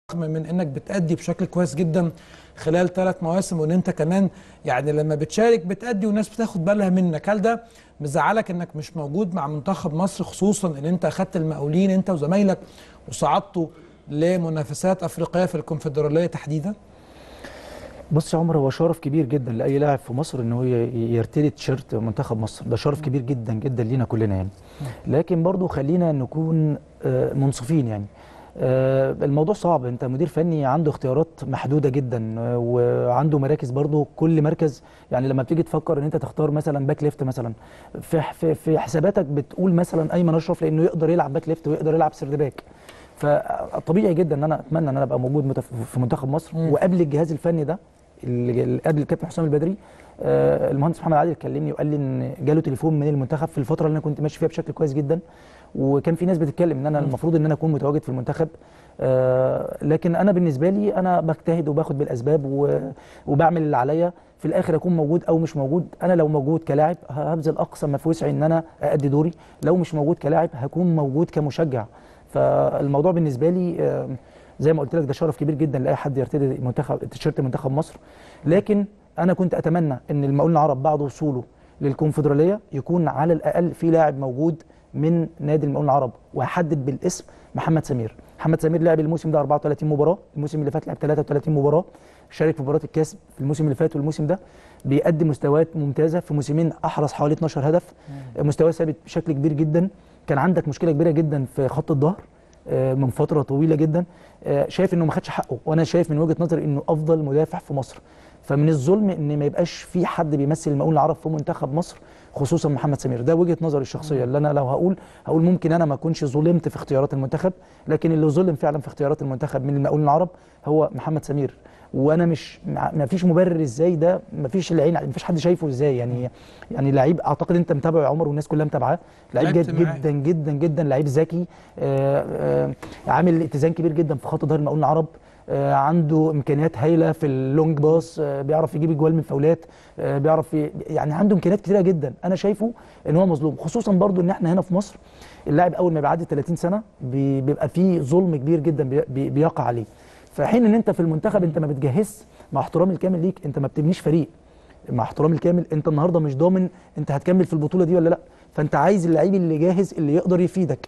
بالرغم من انك بتأدي بشكل كويس جدا خلال ثلاث مواسم وان انت كمان يعني لما بتشارك بتأدي والناس بتاخد بالها منك هل ده مزعلك انك مش موجود مع منتخب مصر خصوصا ان انت اخدت المقاولين انت وزمايلك وصعدتوا لمنافسات افريقيه في الكونفدراليه تحديدا؟ بص يا عمر هو شرف كبير جدا لاي لاعب في مصر ان هو يرتدي تيشيرت منتخب مصر ده شرف كبير جدا جدا لينا كلنا يعني لكن برضو خلينا نكون آه، منصفين يعني آه، الموضوع صعب انت مدير فني عنده اختيارات محدوده جدا آه، وعنده مراكز برضو كل مركز يعني لما بتيجي تفكر ان انت تختار مثلا باك ليفت مثلا في في, في حساباتك بتقول مثلا ايمن اشرف لانه يقدر يلعب باك ليفت ويقدر يلعب سيرد باك فطبيعي جدا ان انا اتمنى ان انا ابقى موجود متف- في منتخب مصر مم. وقبل الجهاز الفني ده اللي اللي قبل الكابتن حسام البدري آه، المهندس محمد عادل كلمني وقال لي ان جاله تليفون من المنتخب في الفتره اللي انا كنت ماشي فيها بشكل كويس جدا وكان في ناس بتتكلم ان انا المفروض ان انا اكون متواجد في المنتخب آه، لكن انا بالنسبه لي انا بجتهد وباخد بالاسباب و- وبعمل اللي عليا في الاخر اكون موجود او مش موجود انا لو موجود كلاعب هبذل اقصى ما في وسعي ان انا اادي دوري لو مش موجود كلاعب هكون موجود كمشجع فالموضوع بالنسبه لي آه، زي ما قلت لك ده شرف كبير جدا لاي حد يرتدي منتخب تيشيرت منتخب مصر لكن انا كنت اتمنى ان المقاولين العرب بعد وصوله للكونفدراليه يكون على الاقل في لاعب موجود من نادي المقاولين العرب وهحدد بالاسم محمد سمير محمد سمير لعب الموسم ده 34 مباراه الموسم اللي فات لعب 33 مباراه شارك في مباراه الكاس في الموسم اللي فات والموسم ده بيقدم مستويات ممتازه في موسمين احرز حوالي 12 هدف مستواه ثابت بشكل كبير جدا كان عندك مشكله كبيره جدا في خط الظهر آه، من فتره طويله جدا آه، شايف انه ما خدش حقه وانا شايف من وجهه نظري انه افضل مدافع في مصر فمن الظلم ان ما يبقاش في حد بيمثل المقاولين العرب في منتخب مصر خصوصا محمد سمير ده وجهه نظري الشخصيه اللي انا لو هقول هقول ممكن انا ما اكونش ظلمت في اختيارات المنتخب لكن اللي ظلم فعلا في اختيارات المنتخب من المقاولين العرب هو محمد سمير وانا مش ما فيش مبرر ازاي ده ما فيش العين ما فيش حد شايفه ازاي يعني يعني لعيب اعتقد انت متابعه يا عمر والناس كلها متابعاه لعيب لعبت جد معاه. جدا جدا جدا لعيب ذكي آه، آه، عامل اتزان كبير جدا في خط ظهر المقاولين العرب آه، عنده امكانيات هايله في اللونج باص آه، بيعرف يجيب اجوال من فاولات آه، بيعرف ي- يعني عنده امكانيات كتيره جدا انا شايفه ان هو مظلوم خصوصا برضو ان احنا هنا في مصر اللاعب اول ما بيعدي 30 سنه بي- بيبقى فيه ظلم كبير جدا بي- بي- بيقع عليه في حين ان انت في المنتخب انت ما بتجهزش مع احترامي الكامل ليك انت ما بتبنيش فريق مع احترامي الكامل انت النهارده مش ضامن انت هتكمل في البطوله دي ولا لا فانت عايز اللعيب اللي جاهز اللي يقدر يفيدك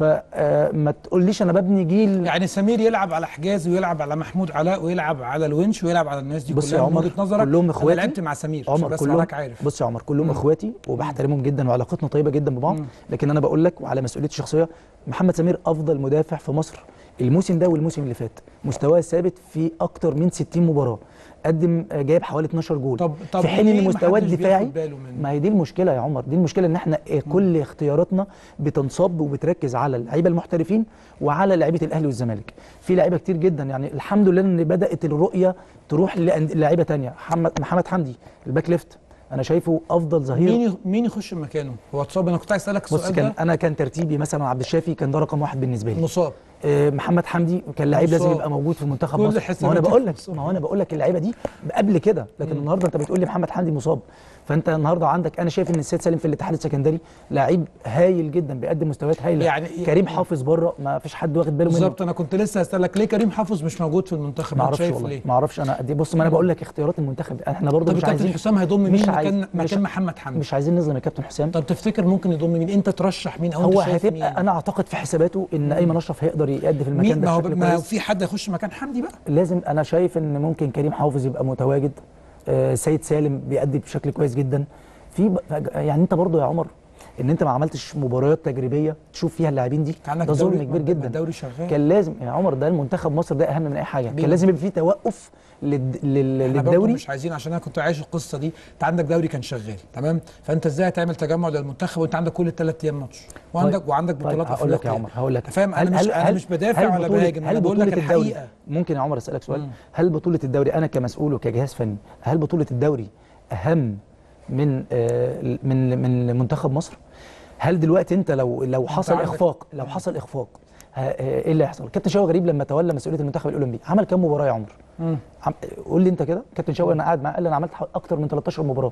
فما تقوليش انا ببني جيل يعني سمير يلعب على حجاز ويلعب على محمود علاء ويلعب على الونش ويلعب على الناس دي بص كلها يا من عمر وجهه نظرك كلهم انا اخواتي لعبت مع سمير عشان عمر بس كلهم حضرتك عارف بص يا عمر كلهم مم. اخواتي وبحترمهم جدا وعلاقتنا طيبه جدا ببعض مم. لكن انا بقول لك وعلى مسؤوليتي الشخصيه محمد سمير افضل مدافع في مصر الموسم ده والموسم اللي فات مستواه ثابت في اكتر من 60 مباراه قدم آه، جايب حوالي 12 جول طب طب في حين ليه ان مستواه محدش الدفاعي بياخد باله منه؟ ما هي دي المشكله يا عمر دي المشكله ان احنا آه، كل اختياراتنا بتنصب وبتركز على اللعيبه المحترفين وعلى لعيبه الاهلي والزمالك في لعيبه كتير جدا يعني الحمد لله ان بدات الرؤيه تروح لأند- للعيبه تانية محمد محمد حمدي الباك ليفت انا شايفه افضل ظهير مين يخ- مين يخش مكانه؟ هو اتصاب انا كنت عايز اسالك بص السؤال كان ده انا كان ترتيبي مثلا عبد الشافي كان ده رقم واحد بالنسبه لي مصاب آه، محمد حمدي كان لعيب لازم مصاب. يبقى موجود في منتخب كل مصر ما هو انا حساباتك بقول لك مصاب. ما هو انا بقول لك اللعيبه دي قبل كده لكن النهارده انت بتقول لي محمد حمدي مصاب فانت النهارده عندك انا شايف ان السيد سالم في الاتحاد السكندري لعيب هايل جدا بيقدم مستويات هايله يعني- كريم حافظ بره ما فيش حد واخد باله منه بالظبط انا كنت لسه هسالك ليه كريم حافظ مش موجود في المنتخب ما انت اعرفش شايف والله ليه؟ ما اعرفش انا دي بص ما انا بقول لك اختيارات المنتخب احنا برضه طب مش الكابتن عايزين حسام هيضم مش مين عايز- مكان مش- مكان محمد حمدي؟ مش عايزين نظلم الكابتن حسام طب تفتكر ممكن يضم مين؟ انت ترشح مين او هو انت شايف هتبقى مين؟ انا اعتقد في حساباته ان ايمن اشرف هيقدر يأدي في المكان مين ده ما هو بشكل ما هو كويس في حد يخش مكان حمدي بقى لازم انا شايف ان ممكن كريم حافظ يبقى متواجد آه، سيد سالم بيأدي بشكل كويس جدا في ب- يعني انت برضو يا عمر ان انت ما عملتش مباريات تجريبيه تشوف فيها اللاعبين دي انت عندك ده ظلم دوري- كبير ما جدا الدوري شغال كان لازم يا عمر ده المنتخب مصر ده اهم من اي حاجه بيه. كان لازم يبقى فيه توقف للد... لل... احنا برضه للدوري مش عايزين عشان انا كنت عايش القصه دي انت عندك دوري كان شغال تمام فانت ازاي هتعمل تجمع للمنتخب وانت عندك كل ثلاث ايام ماتش وعندك طيب. وعندك طيب بطولات هقول لك يا أفريقيا. عمر هقول لك أنت فاهم انا مش انا مش بدافع هل ولا بطولة- بهاجم انا هل بقول لك بطولة الدوري- الحقيقه ممكن يا عمر اسالك سؤال مم. هل بطوله الدوري انا كمسؤول وكجهاز فني هل بطوله الدوري اهم من آه، من من منتخب مصر هل دلوقتي انت لو لو حصل عندك- اخفاق لو حصل اخفاق ه- آه، ايه اللي هيحصل كابتن شوقي غريب لما تولى مسؤوليه المنتخب الاولمبي عمل كام مباراه يا عمر مم. عم... قول لي انت كده كابتن شوقي انا قاعد معاه قال لي انا عملت ح- اكتر من 13 مباراه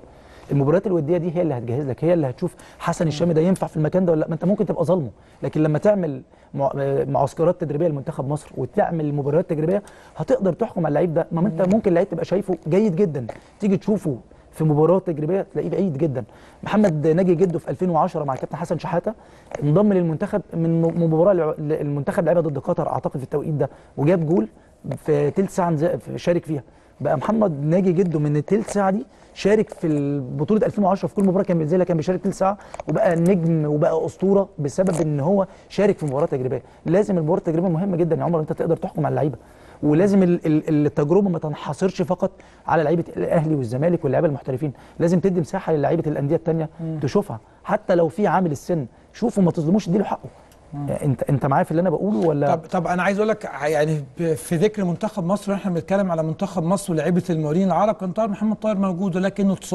المباريات الوديه دي هي اللي هتجهز لك هي اللي هتشوف حسن الشامي ده ينفع في المكان ده ولا لا ما انت ممكن تبقى ظالمه لكن لما تعمل مع- معسكرات تدريبيه لمنتخب مصر وتعمل مباريات تجريبيه هتقدر تحكم على اللعيب ده ما انت ممكن اللعيب تبقى شايفه جيد جدا تيجي تشوفه في مباراه تجريبيه تلاقيه بعيد جدا محمد ناجي جده في 2010 مع الكابتن حسن شحاته انضم للمنتخب من م- مباراه لع- المنتخب لعبها ضد قطر اعتقد في التوقيت ده وجاب جول في تلت ساعه نز- في- شارك فيها بقى محمد ناجي جده من التلت ساعه دي شارك في بطوله 2010 في كل مباراه كان بينزلها كان بيشارك تلت ساعه وبقى نجم وبقى اسطوره بسبب ان هو شارك في مباراه تجريبيه لازم المباراه التجريبيه مهمه جدا يا عمر انت تقدر تحكم على اللعيبه ولازم ال- ال- التجربه ما تنحصرش فقط على لعيبه الاهلي والزمالك واللعيبه المحترفين لازم تدي مساحه للعيبه الانديه الثانيه تشوفها حتى لو في عامل السن شوفه ما تظلموش اديله حقه انت انت معايا في اللي انا بقوله ولا طب طب انا عايز اقول لك يعني ب- في ذكر منتخب مصر احنا بنتكلم على منتخب مصر ولاعيبه المقاولين العرب كان طاهر محمد طاهر موجود ولكنه اتصاب